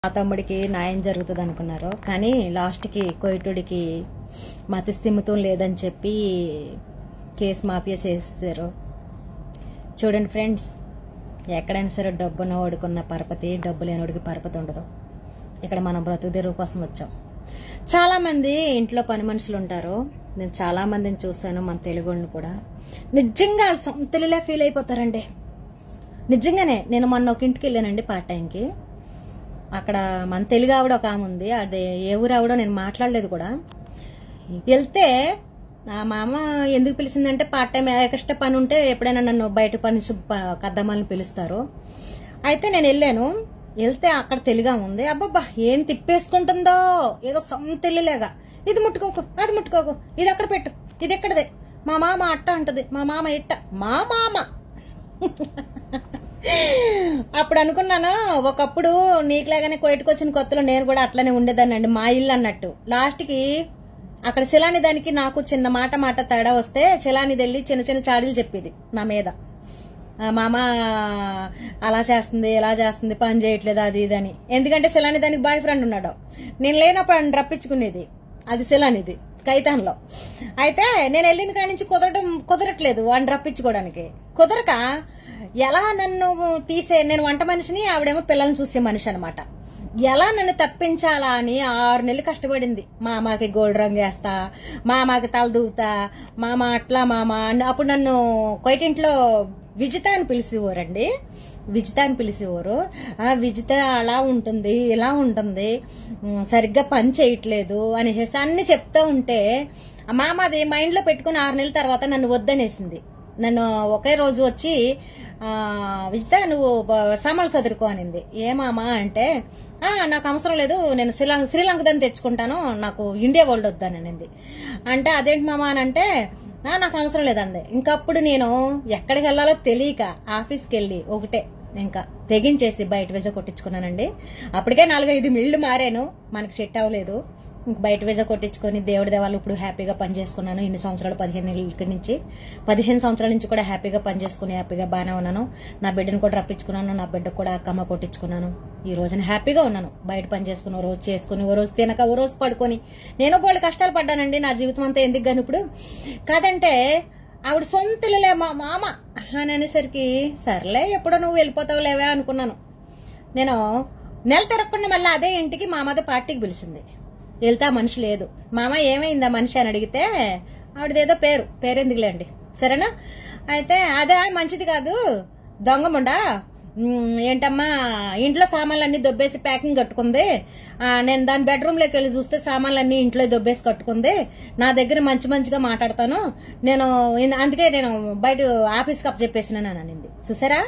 మా తమ్ముడికి న్యాయం జరుగుతుంది అనుకున్నారు కానీ లాస్ట్కి కోయిటుడికి మతి స్థిమితం లేదని చెప్పి కేసు మాఫియా చేసేసారు చూడండి ఫ్రెండ్స్ ఎక్కడైనా సరే డబ్బున ఓడుకున్న పరపతి డబ్బు లేనివాడికి పరపతి ఉండదు ఇక్కడ మనం బ్రతుకు తెరువు కోసం వచ్చాం చాలా మంది ఇంట్లో పని మనుషులు ఉంటారు నేను చాలా మందిని చూశాను మన తెలుగుని కూడా నిజంగా వాళ్ళు సొంతలిలా ఫీల్ అయిపోతారండి నిజంగానే నేను మొన్న ఒక ఇంటికి వెళ్ళానండి పార్ట్ టైంకి అక్కడ మన తెలుగు ఆవిడ ఒక ఆమె ఉంది అదే ఏ ఊరు ఆవిడో నేను మాట్లాడలేదు కూడా వెళ్తే ఆ మామ ఎందుకు పిలిచిందంటే పార్ట్ టైం ఎక్స్ట్రా పని ఉంటే ఎప్పుడైనా నన్ను బయట పని సు- ప- కద్దమ్మల్ని పిలుస్తారు అయితే నేను వెళ్ళాను వెళ్తే అక్కడ తెలుగా ఉంది అబ్బబ్బా ఏం తిప్పేసుకుంటుందో ఏదో సొంతెల్లులేగా ఇది ముట్టుకోకు అది ముట్టుకోకు ఇది అక్కడ పెట్టు ఇది ఎక్కడదే మా మామ అట్ట అంటది మా మామ ఇట్ట మా మామ అప్పుడు అనుకున్నాను ఒకప్పుడు నీకులాగానే కోయటకు వచ్చిన కొత్తలో నేను కూడా అట్లనే ఉండేదాన్నండి మా ఇల్లు అన్నట్టు లాస్ట్కి అక్కడ శిలాని దానికి నాకు చిన్న మాట మాట తేడా వస్తే శిలాని వెళ్ళి చిన్న చిన్న చాడీలు చెప్పేది నా మీద ఆ, మామ అలా చేస్తుంది ఇలా చేస్తుంది పని చేయట్లేదు అది ఇది అని ఎందుకంటే శిలాని దానికి బాయ్ ఫ్రెండ్ ఉన్నాడు నేను లేనప్పుడు ఆయన రప్పించుకునేది అది శిలానిది కైతాన్లో అయితే నేను వెళ్ళిన కాడి నుంచి కుదరడం కుదరట్లేదు వాడిని రప్పించుకోవడానికి కుదరక ఎలా నన్ను తీసే నేను వంట మనిషిని ఆవిడేమో పిల్లల్ని చూసే మనిషి అనమాట ఎలా నన్ను తప్పించాలా అని ఆరు నెలలు కష్టపడింది మామాకి గోల్డ్ రంగు వేస్తా మామాకి తల దూవుతా మామ అట్లా మామ అని అప్పుడు నన్ను కొయిటింట్లో విజిత అని పిలిచేవారండి విజిత అని పిలిచేవారు ఆ విజిత అలా ఉంటుంది ఇలా ఉంటుంది ఉమ్, సరిగ్గా పని చేయట్లేదు అనేసి అన్ని చెప్తా ఉంటే ఆ మామ అది మైండ్లో పెట్టుకుని ఆరు నెలల తర్వాత నన్ను వద్దనేసింది నన్ను ఒకే రోజు వచ్చి ఆ, విజిత నువ్వు బ- సామాన్లు చదువుకో అనింది ఏమామా అంటే "ఆ, నాకు అవసరం లేదు నేను శ్రీలంక శ్రీలంక దాన్ని తెచ్చుకుంటాను నాకు ఇండియా వరల్డ్ వద్దని అనింది అంటే అదేంటి మామ అని అంటే "ఆ, నాకు అవసరం లేదండి ఇంకప్పుడు నేను ఎక్కడికి వెళ్ళాలో తెలియక ఆఫీస్కి వెళ్ళి ఒకటే ఇంకా తెగించేసి బయట వేజ కొట్టించుకున్నానండి అప్పటికే నాలుగైదు మిళ్ళు మారాను మనకి సెట్ అవ్వలేదు ఇంక బయట వేజ కొట్టించుకొని దేవుడి దేవాలు ఇప్పుడు హ్యాపీగా పని చేసుకున్నాను ఇన్ని సంవత్సరాలు పదిహేను నెలల నుంచి పదిహేను సంవత్సరాల నుంచి కూడా హ్యాపీగా పని చేసుకుని హ్యాపీగా బాగానే ఉన్నాను నా బిడ్డను కూడా రప్పించుకున్నాను నా బిడ్డకు కూడా కమ్మ కొట్టించుకున్నాను ఈ రోజున హ్యాపీగా ఉన్నాను బయట పని చేసుకుని ఓ రోజు చేసుకుని ఓ రోజు తినక ఓ రోజు పడుకొని నేను బోళ్ళు కష్టాలు పడ్డానండి నా జీవితం అంతా ఎందుకు గాని ఇప్పుడు కాదంటే ఆవిడ సొంతలే మా మామ అని అనేసరికి సర్లే ఎప్పుడో నువ్వు వెళ్ళిపోతావు లేవే అనుకున్నాను నేను నెల తిరగకుండా మళ్ళీ అదే ఇంటికి మా అమ్మది పార్టీకి పిలిచింది వెళ్తే ఆ మనిషి లేదు మామ ఏమైంది ఆ మనిషి అని అడిగితే ఆవిడదేదో పేరు పేరెందుకులేండి సరేనా అయితే అదే మంచిది కాదు దొంగముండా ఉమ్, ఏంటమ్మా ఇంట్లో సామాన్లు అన్ని దొబ్బేసి ప్యాకింగ్ కట్టుకుంది ఆ, నేను దాని బెడ్రూమ్ లోకి వెళ్ళి చూస్తే సామాన్లు అన్ని ఇంట్లో దొబ్బేసి కట్టుకుంది నా దగ్గర మంచి మంచిగా మాట్లాడతాను నేను ఇన్- అందుకే నేను బయట ఆఫీస్కి అప్ చెప్పేసినాను అని అనింది చూసారా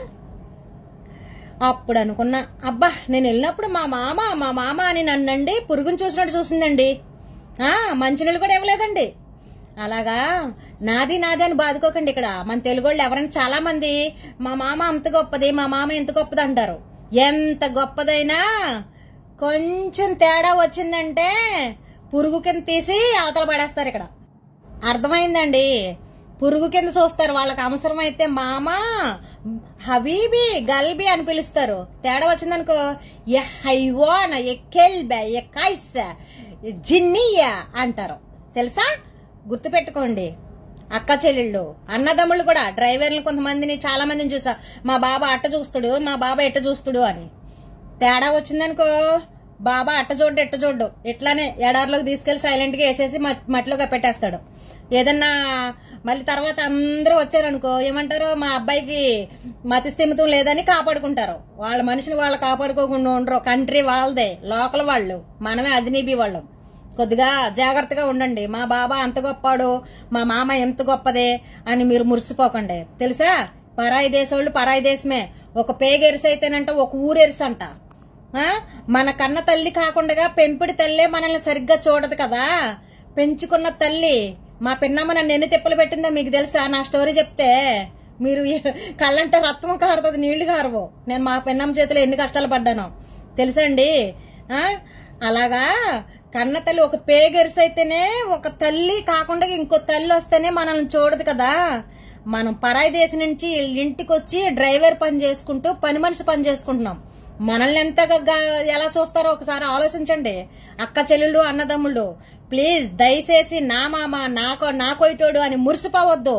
అప్పుడు అనుకున్నా అబ్బా నేను వెళ్ళినప్పుడు మా మామ మా మామ అని నన్నండి పురుగుని చూసినట్టు చూసిందండి ఆ మంచినీళ్ళు కూడా ఇవ్వలేదండి అలాగా నాది నాది అని బాదుకోకండి ఇక్కడ మన తెలుగు వాళ్ళు ఎవరైనా చాలా మంది మా మామ అంత గొప్పది మా మామ ఎంత గొప్పది అంటారు ఎంత గొప్పదైనా కొంచెం తేడా వచ్చిందంటే పురుగు కింద తీసి అవతల పడేస్తారు ఇక్కడ అర్థమైందండి పురుగు కింద చూస్తారు వాళ్ళకి అవసరమైతే మామ హబీబీ గల్బీ అని పిలుస్తారు తేడా వచ్చిందనుకో ఎ హైవాన్ ఎ కెల్బె ఎ కైస్ జిన్నీయ అంటారు తెలుసా గుర్తుపెట్టుకోండి అక్క చెల్లెళ్ళు అన్నదమ్ముళ్ళు కూడా డ్రైవర్లు కొంతమందిని చాలా మందిని చూసా మా బాబా అట్ట చూస్తాడు మా బాబా ఎట్ట చూస్తాడు అని తేడా వచ్చిందనుకో బాబా అట్ట చూడ్డు ఎట్ట చూడ్డు ఇట్లానే ఎడారిలోకి తీసుకెళ్లి సైలెంట్ గా వేసేసి మట్- మట్టిలోకి పెట్టేస్తాడు ఏదన్నా మళ్ళీ తర్వాత అందరూ వచ్చారనుకో ఏమంటారు మా అబ్బాయికి మతి స్థిమితం లేదని కాపాడుకుంటారు వాళ్ళ మనిషిని వాళ్ళు కాపాడుకోకుండా ఉండరు కంట్రీ వాళ్ళదే లోకల్ వాళ్ళు మనమే అజనీబీ వాళ్ళం కొద్దిగా జాగ్రత్తగా ఉండండి మా బాబా అంత గొప్పాడు మా మామ ఎంత గొప్పదే అని మీరు మురిసిపోకండి తెలుసా పరాయి దేశోళ్ళు పరాయి దేశమే ఒక పేగెరిసి అయితేనంట ఒక ఊరెరిసి అంట ఆ? మన కన్న తల్లి కాకుండా పెంపిడి తల్లే మనల్ని సరిగ్గా చూడదు కదా పెంచుకున్న తల్లి మా పిన్నమ్మ నన్ను ఎన్ని తిప్పలు పెట్టిందో మీకు తెలుసా నా స్టోరీ చెప్తే మీరు ఏ- కళ్ళంటే రక్తం కారుతుంది నీళ్లు కారవు నేను మా పిన్నమ్మ చేతిలో ఎన్ని కష్టాలు పడ్డానో తెలుసండి ఆ? అలాగా కన్న తల్లి ఒక పేగెరిసి అయితేనే ఒక తల్లి కాకుండా ఇంకో తల్లి వస్తేనే మనల్ని చూడదు కదా మనం పరాయి దేశం నుంచి ఇంటికి వచ్చి డ్రైవర్ పని చేసుకుంటూ పని మనిషి పని చేసుకుంటున్నాం మనల్ని ఎంతగా గా- ఎలా చూస్తారో ఒకసారి ఆలోచించండి అక్క చెల్లెళ్ళు అన్నదమ్ముళ్ళు ప్లీజ్ దయచేసి నా మామ నాకో నా కొయిటోడు అని మురిసిపోవద్దు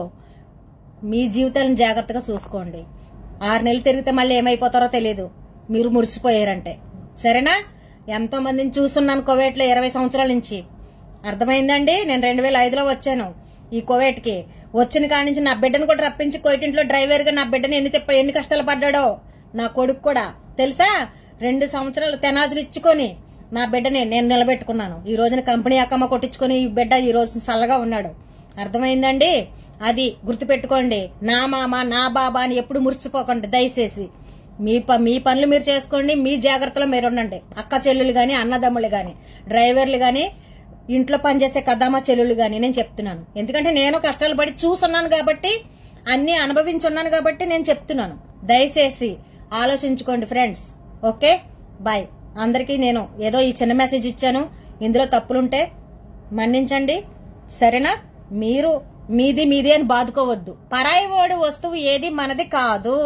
మీ జీవితాలను జాగ్రత్తగా చూసుకోండి ఆరు నెలలు తిరిగితే మళ్ళీ ఏమైపోతారో తెలియదు మీరు మురిసిపోయారంటే సరేనా ఎంతో మందిని చూస్తున్నాను కోవేట్లో ఇరవై సంవత్సరాల నుంచి అర్థమైందండి నేను రెండు వేల ఐదులో వచ్చాను ఈ కోవేట్కి వచ్చిన కాడి నుంచి నా బిడ్డను కూడా రప్పించి కోయిటింట్లో డ్రైవర్గా నా బిడ్డని ఎన్ని తిప్ప ఎన్ని కష్టాలు పడ్డాడో నా కొడుకు కూడా తెలుసా రెండు సంవత్సరాలు తెనాజులు ఇచ్చుకొని నా బిడ్డని నేను నిలబెట్టుకున్నాను ఈ రోజున కంపెనీ అక్కమ్మ కొట్టించుకొని ఈ బిడ్డ ఈ రోజు చల్లగా ఉన్నాడు అర్థమైందండి అది గుర్తుపెట్టుకోండి నా మామ నా బాబా అని ఎప్పుడు మురిసిపోకండి దయచేసి మీ ప మీ పనులు మీరు చేసుకోండి మీ జాగ్రత్తలో మీరు ఉండండి అక్క చెల్లెలు గాని అన్నదమ్ములు గాని డ్రైవర్లు గాని ఇంట్లో పనిచేసే కదమ్మ చెల్లెలు గాని నేను చెప్తున్నాను ఎందుకంటే నేను కష్టాలు పడి చూసున్నాను కాబట్టి అన్ని అనుభవించున్నాను కాబట్టి నేను చెప్తున్నాను దయచేసి ఆలోచించుకోండి ఫ్రెండ్స్ ఓకే బాయ్ అందరికీ నేను ఏదో ఈ చిన్న మెసేజ్ ఇచ్చాను ఇందులో తప్పులుంటే మన్నించండి సరేనా మీరు మీది మీది అని బాదుకోవద్దు పరాయి వాడు వస్తువు ఏది మనది కాదు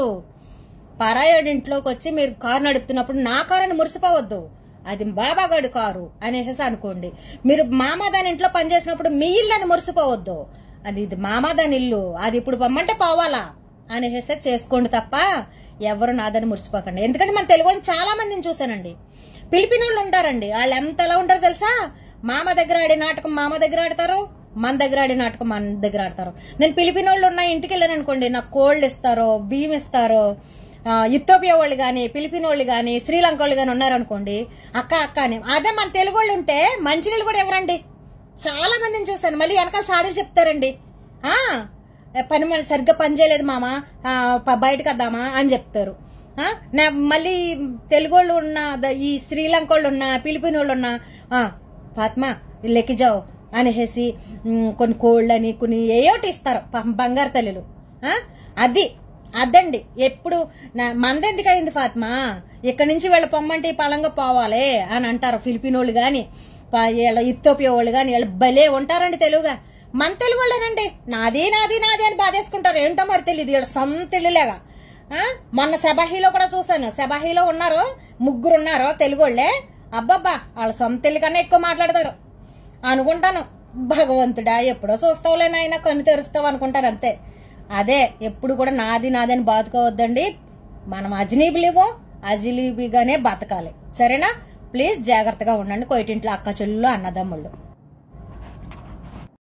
పరాయోడి ఇంట్లోకి వచ్చి మీరు కారు నడుపుతున్నప్పుడు నా కారు అని మురిసిపోవద్దు అది బాబాగాడి కారు అనేసి అనుకోండి మీరు మామ దాని ఇంట్లో పనిచేసినప్పుడు మీ ఇల్లు అని మురిసిపోవద్దు అది ఇది మామ దాని ఇల్లు అది ఇప్పుడు పొమ్మంటే పోవాలా అనేసి చేసుకోండి తప్ప ఎవరు నాదని మురిసిపోకండి ఎందుకంటే మన తెలుగు వాళ్ళని చాలా మందిని చూశానండి పిలిపిన వాళ్ళు ఉంటారండి వాళ్ళు ఎంత ఎలా ఉంటారో తెలుసా మామ దగ్గర ఆడే నాటకం మామ దగ్గర ఆడతారు మన దగ్గర ఆడే నాటకం మన దగ్గర ఆడతారు నేను పిలిపిన వాళ్ళు ఉన్న ఇంటికి వెళ్ళాను అనుకోండి నాకు కోల్డ్ ఇస్తారో బియ్యం ఇస్తారో ఆ, ఇథోపియా వాళ్ళు గాని ఫిలిపిన్ వాళ్ళు గాని శ్రీలంక వాళ్ళు గాని ఉన్నారనుకోండి అక్క అక్క అని అదే మన తెలుగు వాళ్ళు ఉంటే మంచినీళ్ళు కూడా ఎవరండి చాలా మందిని చూశాను మళ్ళీ వెనకాల సాడీలు చెప్తారండి ఆ పని మన సరిగ్గా పని చేయలేదు మామ ఆ, ప- బయటకు వద్దామా అని చెప్తారు ఆ, నా మళ్ళీ తెలుగు వాళ్ళు ఉన్న ద- ఈ శ్రీలంక వాళ్ళు ఉన్న ఫిలిపిన్ వాళ్ళు ఉన్న ఆ, ఫాత్మా లెక్కి జావు అనేసి ఉమ్, కొన్ని కోళ్ళు అని కొన్ని ఏయోటి ఇస్తారు పాపం బంగారు తల్లులు ఆ, అది అదండి ఎప్పుడు నా మందెందుకు అయింది ఫాత్మా ఇక్కడి నుంచి వీళ్ళ పొమ్మంటే ఈ పలంగా పోవాలి అని అంటారు ఫిలిపినోళ్ళు గాని ప- వీళ్ళ ఇత్తోపియా వాళ్ళు గాని వీళ్ళు భలే ఉంటారండి తెలుగుగా మన తెలుగు వాళ్ళేనండి నాది నాది నాది అని బాధేసుకుంటారు ఏంటో మరి తెలియదు వీళ్ళ సొంత ఇల్లులేగా ఆ? మొన్న సెబాహీలో కూడా చూశాను సెబాహీలో ఉన్నారు ముగ్గురు ఉన్నారు తెలుగు వాళ్ళే అబ్బబ్బా వాళ్ళ సొంత ఇల్లు కన్నా ఎక్కువ మాట్లాడతారు అనుకుంటాను భగవంతుడా ఎప్పుడో చూస్తావులే నాయన కన్ను తెరుస్తావు అనుకుంటాను అంతే అదే ఎప్పుడు కూడా నాది నాది అని బాదుకోవద్దండి మనం అజనీబులేమో అజిలీబీగానే బతకాలి సరేనా ప్లీజ్ జాగ్రత్తగా ఉండండి కొయిటింట్లో అక్క చెల్లెళ్ళు అన్నదమ్ముళ్ళు